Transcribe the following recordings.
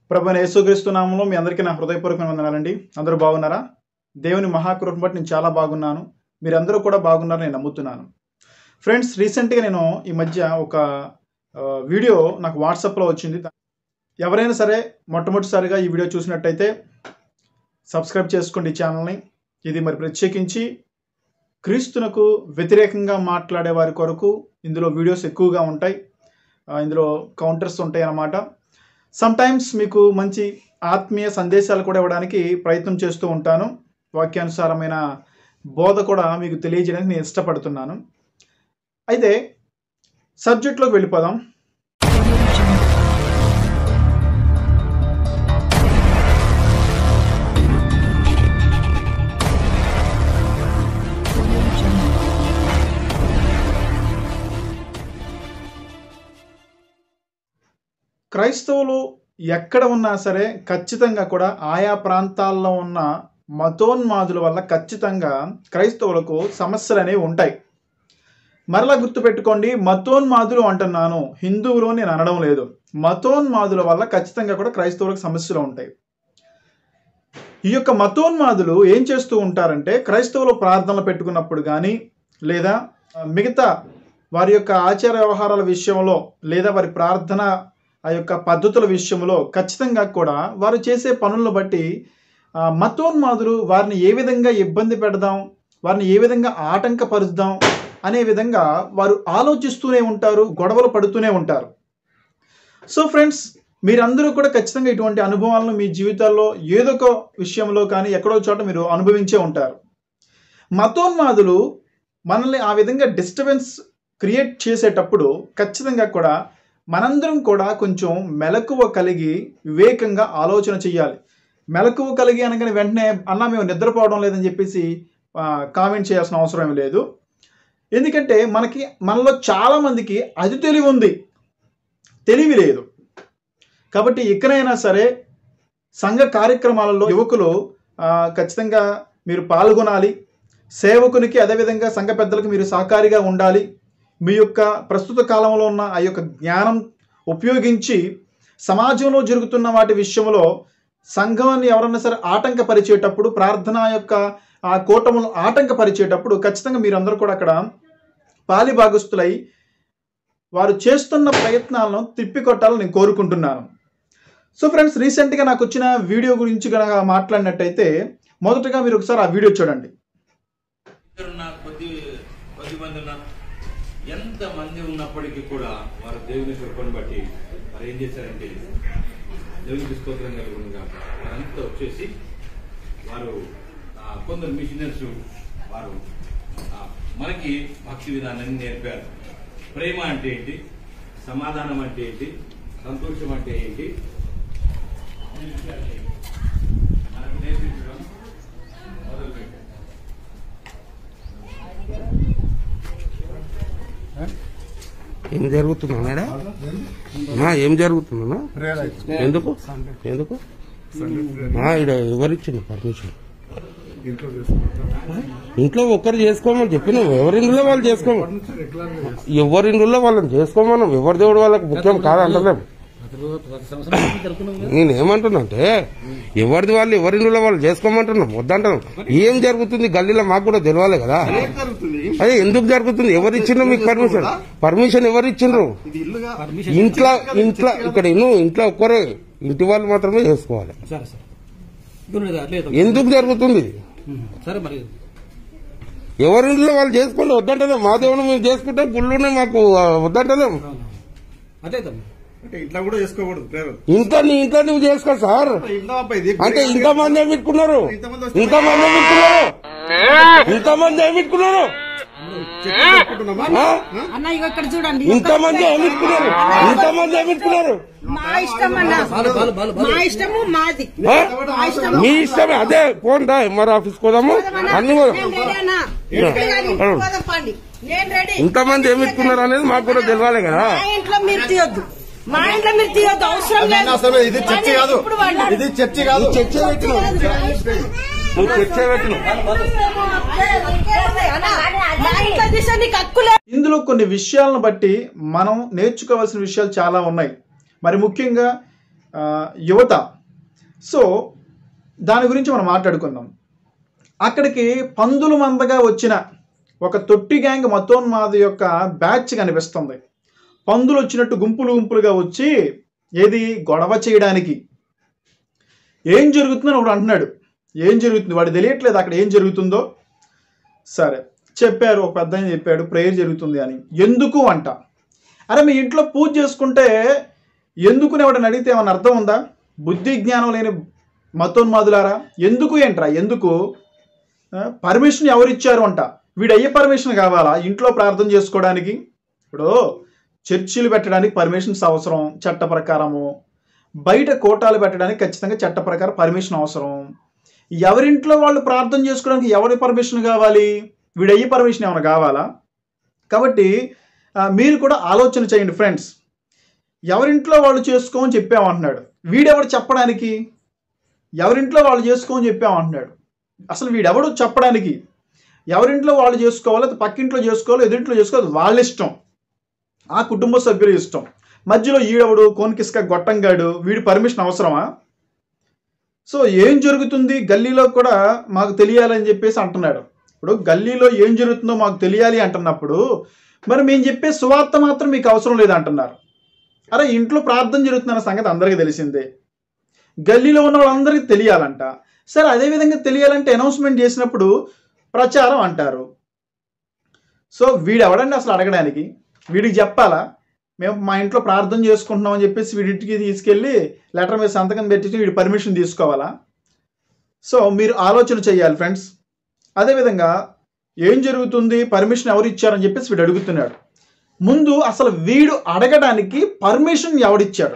ప్రభు యేసుక్రీస్తు నామంలో మీ అందరికీ నా హృదయపూర్వకమైన వందనాలండి అందరూ బాగున్నారా దేవుని మహాకృపను బట్టి నేను చాలా బాగున్నాను మీరందరూ కూడా బాగున్నారని నేను నమ్ముతున్నాను ఫ్రెండ్స్ రీసెంట్గా నేను ఈ మధ్య ఒక ఆ, వీడియో నాకు వాట్సాప్లో వచ్చింది ఎవరైనా సరే మొట్టమొదటిసారిగా ఈ వీడియో చూసినట్టయితే సబ్స్క్రైబ్ చేసుకోండి ఈ ఛానల్ని ఇది మరి ప్రత్యేకించి క్రీస్తునకు వ్యతిరేకంగా మాట్లాడే వారి కొరకు ఇందులో వీడియోస్ ఎక్కువగా ఉంటాయి ఆ, ఇందులో కౌంటర్స్ ఉంటాయి అన్నమాట సమ్టైమ్స్ మీకు మంచి ఆత్మీయ సందేశాలు కూడా ఇవ్వడానికి ప్రయత్నం చేస్తూ ఉంటాను వాక్యానుసారమైన బోధ కూడా మీకు తెలియజేయడానికి నేను ఇష్టపడుతున్నాను అయితే సబ్జెక్ట్లోకి వెళ్ళిపోదాం క్రైస్తవులు ఎక్కడ ఉన్నా సరే ఖచ్చితంగా కూడా ఆయా ప్రాంతాల్లో ఉన్న మతోన్మాదుల వల్ల ఖచ్చితంగా క్రైస్తవులకు సమస్యలు అనేవి ఉంటాయి మరలా గుర్తుపెట్టుకోండి మతోన్మాదులు అంటున్నాను హిందువులు నేను అనడం లేదు మతోన్మాదుల వల్ల ఖచ్చితంగా కూడా క్రైస్తవులకు సమస్యలు ఉంటాయి ఈ యొక్క మతోన్మాదులు ఏం చేస్తూ ఉంటారంటే క్రైస్తవులు ప్రార్థనలు పెట్టుకున్నప్పుడు కానీ లేదా ఆ, మిగతా వారి యొక్క ఆచార వ్యవహారాల విషయంలో లేదా వారి ప్రార్థన ఆ యొక్క పద్ధతుల విషయంలో ఖచ్చితంగా కూడా వారు చేసే పనులను బట్టి ఆ, మతోన్మాదులు వారిని ఏ విధంగా ఇబ్బంది పెడదాం వారిని ఏ విధంగా ఆటంకపరుద్దాం అనే విధంగా వారు ఆలోచిస్తూనే ఉంటారు గొడవలు పడుతూనే ఉంటారు సో ఫ్రెండ్స్ మీరందరూ కూడా ఖచ్చితంగా ఇటువంటి అనుభవాలను మీ జీవితాల్లో ఏదో ఒక విషయంలో కానీ ఎక్కడో చోట మీరు అనుభవించే ఉంటారు మతోన్మాదులు మనల్ని ఆ విధంగా డిస్టర్బెన్స్ క్రియేట్ చేసేటప్పుడు ఖచ్చితంగా కూడా మనందరం కూడా కొంచెం మెలకువ కలిగి వివేకంగా ఆలోచన చేయాలి మెలకువ కలిగి అనగానే వెంటనే అన్న మేము నిద్రపోవడం లేదని చెప్పేసి ఆ, కామెంట్ చేయాల్సిన అవసరం ఏమి లేదు ఎందుకంటే మనకి మనలో చాలామందికి అది తెలివి ఉంది తెలివి లేదు కాబట్టి ఎక్కడైనా సరే సంఘ కార్యక్రమాలలో యువకులు ఆ, ఖచ్చితంగా మీరు పాల్గొనాలి సేవకునికి అదేవిధంగా సంఘ పెద్దలకు మీరు సహకారిగా ఉండాలి మీ యొక్క ప్రస్తుత కాలంలో ఉన్న ఆ యొక్క జ్ఞానం ఉపయోగించి సమాజంలో జరుగుతున్న వాటి విషయంలో సంఘాన్ని ఎవరన్నా సరే ఆటంకపరిచేటప్పుడు ప్రార్థన యొక్క ఆ కూటములను ఆటంకపరిచేటప్పుడు ఖచ్చితంగా మీరందరూ కూడా అక్కడ పాలిభాగస్తులై వారు చేస్తున్న ప్రయత్నాలను తిప్పికొట్టాలని నేను కోరుకుంటున్నాను సో ఫ్రెండ్స్ రీసెంట్గా నాకు వచ్చిన వీడియో గురించి కనుక మాట్లాడినట్టయితే మొదటగా మీరు ఒకసారి ఆ వీడియో చూడండి ఇద్దరున్న కొద్ది కొద్ది మంది ఉన్న ఎంత మంది ఉన్నప్పటికీ కూడా వారు దేవుని కృపను బట్టి వారు ఏం చేశారంటే దేవునికి స్తోత్రం కలుగునుగా వారంతా వచ్చేసి వారు ఆ, కొందరు మిషనర్స్ వారు ఆ, మనకి భక్తి విధానాన్ని నేర్పారు ప్రేమ అంటే ఏంటి సమాధానం అంటే ఏంటి సంతోషం అంటే ఏంటి ఈ విషయాన్ని మనకు నేర్పించడం మొదలుపెట్టారు ఏం జరుగుతుందా ఏం జరుగుతుందా ఎందుకు ఎందుకు ఆ, ఈడ ఎవరిచ్చింది పర్మిషన్ ఇంట్లో ఒక్కరు చేసుకోమని చెప్పిన ఎవరింట్లో వాళ్ళు చేసుకోమని ఎవరింట్లో వాళ్ళని చేసుకోమన్నాం ఎవరి దేవుడు వాళ్ళకి ముఖ్యం కాదంటలేము నేనేమంటున్నాంటే ఎవరిది వాళ్ళు ఎవరింట్లో వాళ్ళు చేసుకోమంటున్నాం వద్దంటున్నాం ఏం జరుగుతుంది గల్లీలో మాకు కూడా తెలియాలి కదా అదే ఎందుకు జరుగుతుంది ఎవరు ఇచ్చిండ్రు మీకు పర్మిషన్ పర్మిషన్ ఎవరు ఇచ్చిండ్రు ఇంట్లో ఇంట్లో ఇక్కడ ఇನ್ನು ఇంట్లో ఒక్కరే ఇంటి వాళ్ళు మాత్రమే చేసుకోవాలి సరే సరే ఇదిగోండి, అట్లే ఎందుకు జరుగుతుంది ఇది? సరే మరి ఎవరింట్లో వాళ్ళు చేసుకోండి వద్దంటలేం మా దేవుని మేము చేసుకుంటే పుల్లునే మాకు ఆ, వద్దంటలేం అట్లే తమ్ముడు. అంటే ఇట్లా కూడా చేసుకోకూడదు ప్రేమ ఇంట్లో నీ ఇంట్లో నువ్వు చేసుకో సార్ ఇంట్లో అబ్బాయి ఇది అంటే ఇంతమంది ఏమి పెట్టుకున్నారు ఇంతమంది వస్తే ఇంతమంది ఏమి పెట్టుకున్నారు ఇంతమంది ఏమి పెట్టుకున్నారు చెట్లు పెట్టుకుంటున్నామా? ఆ? అన్న ఇగో ఇక్కడ చూడండి ఇంతమంది ఏమి పెట్టుకున్నారు ఇంతమంది ఏమి పెట్టుకున్నారు మా ఇష్టం అన్న బాలు, బాలు, బాలు, బాలు. మా ఇష్టము మాది ఆ? మీ ఇష్టమే అదే పోండా ఎంఆర్ ఆఫీస్ పోదాము అన్ని పోదాం. నేను రెడీ అన్న ఇంటికి కానీ ఇంటికి పోదాం పండి నేను రెడీ ఇంతమంది ఏమి పెట్టుకున్నారు అనేది మాకు కూడా తెలియాలి కదా మా ఇంట్లో మీరు తీయొద్దు మా ఇంట్లో మీరు తీయొద్దు అవసరం అదే లేదు అసలు ఇది చర్చి కాదు ఇప్పుడు వాడినారు. ఇది చర్చి కాదు చర్చ పెట్టినావు నువ్వు చర్చ పెట్టినావు అన్న, మా ఇంట్లో తీసే నీకు హక్కు లేదు ఇందులో కొన్ని విషయాలను బట్టి మనం నేర్చుకోవాల్సిన విషయాలు చాలా ఉన్నాయి మరి ముఖ్యంగా ఆ, యువత సో దాని గురించి మనం మాట్లాడుకుందాం అక్కడికి పందులు మందగా వచ్చిన ఒక తొట్టి గ్యాంగ్ మతోన్మాద యొక్క బ్యాచ్ కనిపిస్తుంది పందులు వచ్చినట్టు గుంపులు గుంపులుగా వచ్చి ఏది గొడవ చేయడానికి ఏం జరుగుతుందని ఒకడు అంటున్నాడు ఏం జరుగుతుంది వాడు తెలియట్లేదు అక్కడ ఏం జరుగుతుందో సరే చెప్పారు ఒక పెద్ద ఆయన చెప్పాడు ప్రేయర్ జరుగుతుంది అని ఎందుకు అంట అరే మీ ఇంట్లో పూజ చేసుకుంటే ఎందుకు ఎవడని అడిగితే ఏమన్నా అర్థం ఉందా బుద్ధి జ్ఞానం లేని మతోన్మాదులారా ఎందుకు ఏంట్రా ఎందుకు పర్మిషన్ ఎవరిచ్చారు అంట వీడు అయ్యే పర్మిషన్ కావాలా ఇంట్లో ప్రార్థన చేసుకోవడానికి ఇప్పుడు చర్చిలు పెట్టడానికి పర్మిషన్స్ అవసరం చట్ట ప్రకారము బయట కోటాలు పెట్టడానికి ఖచ్చితంగా చట్ట ప్రకారం పర్మిషన్ అవసరం ఎవరింట్లో వాళ్ళు ప్రార్థన చేసుకోవడానికి ఎవరి పర్మిషన్ కావాలి వీడు అయ్యే పర్మిషన్ ఏమైనా కావాలా కాబట్టి ఆ, మీరు కూడా ఆలోచన చేయండి ఫ్రెండ్స్ ఎవరింట్లో వాళ్ళు చేసుకోమని చెప్పామంటున్నాడు వీడెవడు చెప్పడానికి ఎవరింట్లో వాళ్ళు చేసుకోమని చెప్పామంటున్నాడు అసలు వీడెవడు చెప్పడానికి ఎవరింట్లో వాళ్ళు చేసుకోవాలి అది పక్కింట్లో చేసుకోవాలి ఎదురింట్లో చేసుకోవాలి వాళ్ళ ఇష్టం ఆ కుటుంబ సభ్యుల ఇష్టం మధ్యలో ఈడవడు కోన్కిస్క గొట్టంగాడు వీడి పర్మిషన్ అవసరమా సో ఏం జరుగుతుంది గల్లీలో కూడా మాకు తెలియాలని చెప్పేసి అంటున్నాడు ఇప్పుడు గల్లీలో ఏం జరుగుతుందో మాకు తెలియాలి అంటున్నప్పుడు మరి మేము చెప్పే సువార్త మాత్రం మీకు అవసరం లేదు అంటున్నారు అరే ఇంట్లో ప్రార్థన జరుగుతుందన్న సంగతి అందరికీ తెలిసిందే గల్లీలో ఉన్న వాళ్ళందరికీ తెలియాలంట సరే అదే విధంగా తెలియాలంటే అనౌన్స్మెంట్ చేసినప్పుడు ప్రచారం అంటారు సో వీడు ఎవడండి అసలు అడగడానికి వీడికి చెప్పాలా మేము మా ఇంట్లో ప్రార్థన చేసుకుంటున్నాం అని చెప్పేసి వీడింటికి తీసుకెళ్ళి లెటర్ మీద సంతకం పెట్టి వీడి పర్మిషన్ తీసుకోవాలా సో మీరు ఆలోచన చేయాలి ఫ్రెండ్స్ అదేవిధంగా ఏం జరుగుతుంది పర్మిషన్ ఎవరు ఇచ్చారని చెప్పేసి వీడు అడుగుతున్నాడు ముందు అసలు వీడు అడగడానికి పర్మిషన్ ఎవడిచ్చాడు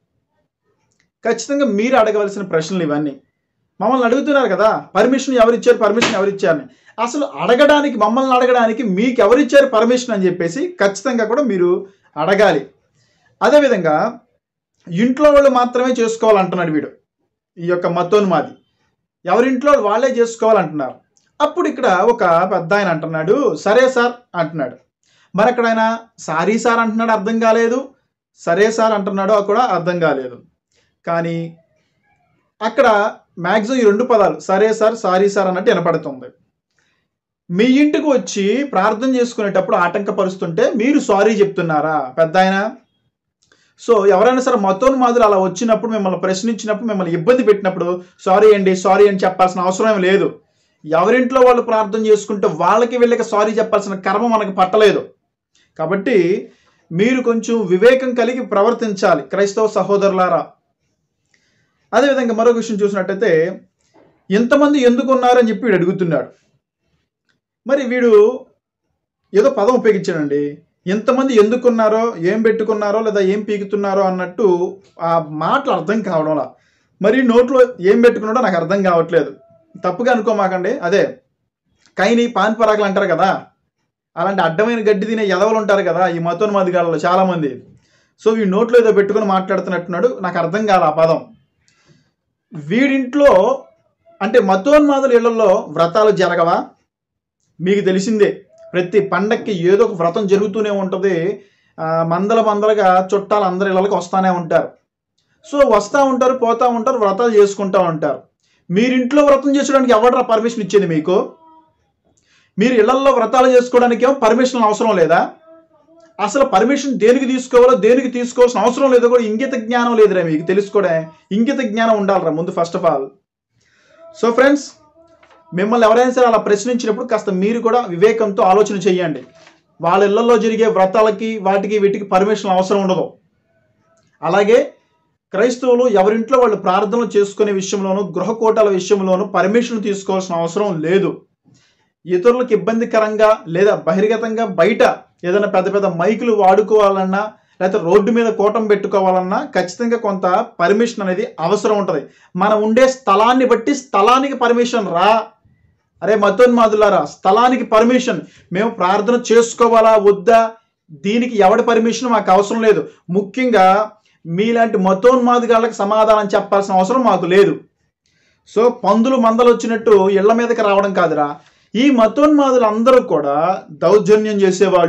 ఖచ్చితంగా మీరు అడగవలసిన ప్రశ్నలు ఇవన్నీ మమ్మల్ని అడుగుతున్నారు కదా పర్మిషన్ ఎవరిచ్చారు పర్మిషన్ ఎవరిచ్చారని అసలు అడగడానికి మమ్మల్ని అడగడానికి మీకు ఎవరిచ్చారు పర్మిషన్ అని చెప్పేసి ఖచ్చితంగా కూడా మీరు అడగాలి అదేవిధంగా ఇంట్లో వాళ్ళు మాత్రమే చేసుకోవాలంటున్నాడు వీడు ఈ యొక్క మతోన్మాది ఎవరింట్లో వాళ్ళే చేసుకోవాలంటున్నారు అప్పుడు ఇక్కడ ఒక పెద్ద ఆయన అంటున్నాడు సరే సార్ అంటున్నాడు మరి అక్కడ ఆయన సారీ సార్ అంటున్నాడు అర్థం కాలేదు సరే సార్ అంటున్నాడో కూడా అర్థం కాలేదు కానీ అక్కడ మ్యాక్సిమం ఈ రెండు పదాలు సరే సార్ సారీ సార్ అన్నట్టు వినపడుతుంది మీ ఇంటికి వచ్చి ప్రార్థన చేసుకునేటప్పుడు ఆటంకపరుస్తుంటే మీరు సారీ చెప్తున్నారా పెద్ద ఆయన సో ఎవరైనా సరే మతోన్మాదులు అలా వచ్చినప్పుడు మిమ్మల్ని ప్రశ్నించినప్పుడు మిమ్మల్ని ఇబ్బంది పెట్టినప్పుడు సారీ అండి సారీ అని చెప్పాల్సిన అవసరం ఏం లేదు ఎవరింట్లో వాళ్ళు ప్రార్థన చేసుకుంటే వాళ్ళకి వీళ్ళకి సారీ చెప్పాల్సిన కర్మ మనకు పట్టలేదు కాబట్టి మీరు కొంచెం వివేకం కలిగి ప్రవర్తించాలి క్రైస్తవ సహోదరులారా అదేవిధంగా మరొక విషయం చూసినట్టయితే ఎంతమంది ఎందుకు ఉన్నారని చెప్పి వీడు అడుగుతున్నాడు మరి వీడు ఏదో పదం ఉపయోగించాడండి ఎంతమంది ఎందుకున్నారో ఏం పెట్టుకున్నారో లేదా ఏం పీకుతున్నారో అన్నట్టు ఆ మాటలు అర్థం కావడంలా మరి నోట్లో ఏం పెట్టుకున్నాడో నాకు అర్థం కావట్లేదు తప్పుగా అనుకోమాకండి అదే కైని పాన్ పరాకులు అంటారు కదా అలాంటి అడ్డమైన గడ్డి తినే ఎదవలు ఉంటారు కదా ఈ మతోన్మాదిగాళ్ళలో చాలామంది సో ఈ నోట్లో ఏదో పెట్టుకొని మాట్లాడుతున్నట్టున్నాడు నాకు అర్థం కాదు ఆ పదం వీడింట్లో అంటే మతోన్మాదుల ఇళ్లలో వ్రతాలు జరగవా మీకు తెలిసిందే ప్రతి పండక్కి ఏదో ఒక వ్రతం జరుగుతూనే ఉంటుంది ఆ, మందల మందలుగా చుట్టాలు అందరి ఇళ్ళకి వస్తూనే ఉంటారు సో వస్తూ ఉంటారు పోతూ ఉంటారు వ్రతాలు చేసుకుంటూ ఉంటారు మీరింట్లో వ్రతం చేసుకోవడానికి ఎవడరా పర్మిషన్ ఇచ్చేది మీకు మీరు ఇళ్లలో వ్రతాలు చేసుకోవడానికి ఏమో పర్మిషన్ అవసరం లేదా అసలు పర్మిషన్ దేనికి తీసుకోవాలో దేనికి తీసుకోవాల్సిన అవసరం లేదో కూడా ఇంగిత జ్ఞానం లేదురా మీకు తెలుసుకోవడం ఇంగిత జ్ఞానం ఉండాలిరా ముందు first of all so friends మిమ్మల్ని ఎవరైనా సరే అలా ప్రశ్నించినప్పుడు కాస్త మీరు కూడా వివేకంతో ఆలోచన చేయండి వాళ్ళ ఇళ్లలో జరిగే వ్రతాలకి వాటికి వీటికి పర్మిషన్ అవసరం ఉండదు అలాగే క్రైస్తవులు ఎవరింట్లో వాళ్ళు ప్రార్థనలు చేసుకునే విషయంలోనూ గృహకోటాల విషయంలోనూ పర్మిషన్ తీసుకోవాల్సిన అవసరం లేదు ఇతరులకు ఇబ్బందికరంగా లేదా బహిర్గతంగా బయట ఏదైనా పెద్ద పెద్ద మైకులు వాడుకోవాలన్నా లేకపోతే రోడ్డు మీద కూటం పెట్టుకోవాలన్నా ఖచ్చితంగా కొంత పర్మిషన్ అనేది అవసరం ఉంటుంది మనం ఉండే స్థలాన్ని బట్టి స్థలానికి పర్మిషన్ రా అరే మతోన్మాదులారా స్థలానికి పర్మిషన్ మేము ప్రార్థన చేసుకోవాలా వద్దా దీనికి ఎవడి పర్మిషన్ మాకు అవసరం లేదు ముఖ్యంగా మీలాంటి మతోన్మాదుగాళ్ళకి సమాధానం చెప్పాల్సిన అవసరం మాకు లేదు సో పందులు మందలు వచ్చినట్టు ఇళ్ల మీదకి రావడం కాదురా ఈ మతోన్మాదులు అందరూ కూడా దౌర్జన్యం చేసేవాళ్ళు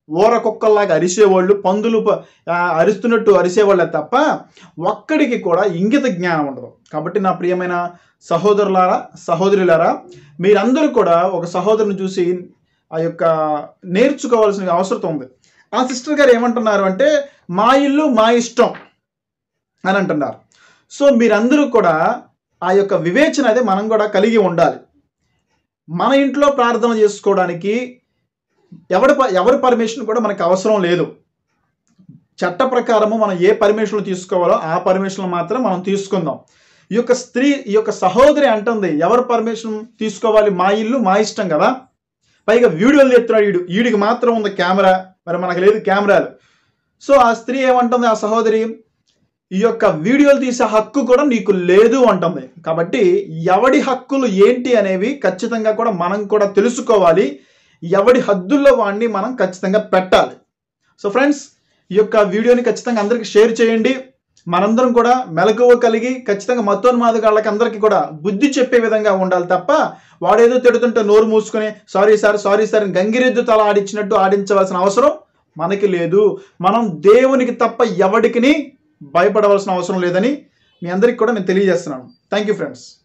ఊర కుక్కల్లాగా అరిసేవాళ్ళు పందులు ప- ఆ, అరుస్తున్నట్టు అరిసేవాళ్ళే తప్ప ఒక్కడికి కూడా ఇంగిత జ్ఞానం ఉండదు కాబట్టి నా ప్రియమైన సహోదరులారా సహోదరులారా మీరందరూ కూడా ఒక సహోదరుని చూసి ఆ యొక్క నేర్చుకోవాల్సిన అవసరం ఉంది ఆ సిస్టర్ గారు ఏమంటున్నారు అంటే మా ఇల్లు మా ఇష్టం అని అంటున్నారు సో మీరందరూ కూడా ఆ యొక్క వివేచన అదే మనం కూడా కలిగి ఉండాలి మన ఇంట్లో ప్రార్థన చేసుకోవడానికి ఎవరి ప- ఎవరి పర్మిషన్ కూడా మనకు అవసరం లేదు చట్ట ప్రకారము మనం ఏ పర్మిషన్లు తీసుకోవాలో ఆ పర్మిషన్లు మాత్రం మనం తీసుకుందాం ఈ యొక్క స్త్రీ ఈ యొక్క సహోదరి అంటుంది ఎవరు పర్మిషన్ తీసుకోవాలి మా ఇల్లు మా ఇష్టం కదా పైగా వీడియోలు చెప్తున్నాడు వీడు వీడికి మాత్రం ఉంది కెమెరా మరి మనకు లేదు కెమెరాలు సో ఆ స్త్రీ ఏమంటుంది ఆ సహోదరి ఈ యొక్క వీడియోలు తీసే హక్కు కూడా నీకు లేదు అంటుంది కాబట్టి ఎవడి హక్కులు ఏంటి అనేవి ఖచ్చితంగా కూడా మనం కూడా తెలుసుకోవాలి ఎవడి హద్దుల్లో వాడిని మనం ఖచ్చితంగా పెట్టాలి సో ఫ్రెండ్స్ ఈ యొక్క వీడియోని ఖచ్చితంగా అందరికీ షేర్ చేయండి మనందరం కూడా మెలకువ కలిగి ఖచ్చితంగా మతోన్మాదగాళ్ళకి అందరికీ కూడా బుద్ధి చెప్పే విధంగా ఉండాలి తప్ప వాడేదో తిడుతుంటే నోరు మూసుకొని సారీ సార్ సారీ సార్ అని గంగిరెద్దు తల ఆడించినట్టు ఆడించవలసిన అవసరం మనకి లేదు మనం దేవునికి తప్ప ఎవడికిని భయపడవలసిన అవసరం లేదని మీ అందరికి కూడా నేను తెలియజేస్తున్నాను థ్యాంక్ యూ ఫ్రెండ్స్